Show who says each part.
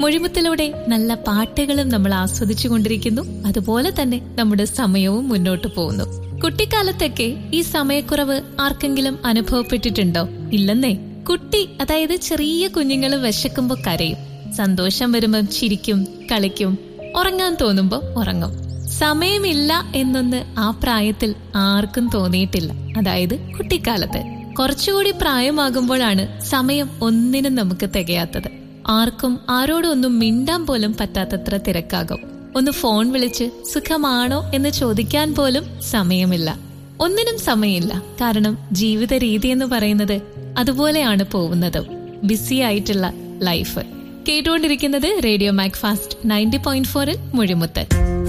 Speaker 1: മൊഴിമുത്തിലൂടെ നല്ല പാട്ടുകളും നമ്മൾ ആസ്വദിച്ചു കൊണ്ടിരിക്കുന്നു അതുപോലെ തന്നെ നമ്മുടെ സമയവും മുന്നോട്ട് പോകുന്നു കുട്ടിക്കാലത്തൊക്കെ ഈ സമയക്കുറവ് ആർക്കെങ്കിലും അനുഭവപ്പെട്ടിട്ടുണ്ടോ ഇല്ലെന്നേ കുട്ടി അതായത് ചെറിയ കുഞ്ഞുങ്ങൾ വിശക്കുമ്പോ കരയും സന്തോഷം വരുമ്പം ചിരിക്കും കളിക്കും ഉറങ്ങാൻ തോന്നുമ്പോ ഉറങ്ങും സമയമില്ല എന്നൊന്ന് ആ പ്രായത്തിൽ ആർക്കും തോന്നിയിട്ടില്ല അതായത് കുട്ടിക്കാലത്ത് കുറച്ചുകൂടി പ്രായമാകുമ്പോഴാണ് സമയം ഒന്നിനും നമുക്ക് തികയാത്തത് ആർക്കും ആരോടും ഒന്നും മിണ്ടാൻ പോലും പറ്റാത്തത്ര തിരക്കാകും ഒന്ന് ഫോൺ വിളിച്ച് സുഖമാണോ എന്ന് ചോദിക്കാൻ പോലും സമയമില്ല ഒന്നിനും സമയമില്ല കാരണം ജീവിത രീതി എന്ന് പറയുന്നത് അതുപോലെയാണ് പോകുന്നത് ബിസി ആയിട്ടുള്ള ലൈഫ് കേട്ടുകൊണ്ടിരിക്കുന്നത് റേഡിയോ മാക് ഫാസ്റ്റ് നയൻറ്റി പോയിന്റ് ഫോറിൽ മുഴിമുത്ത്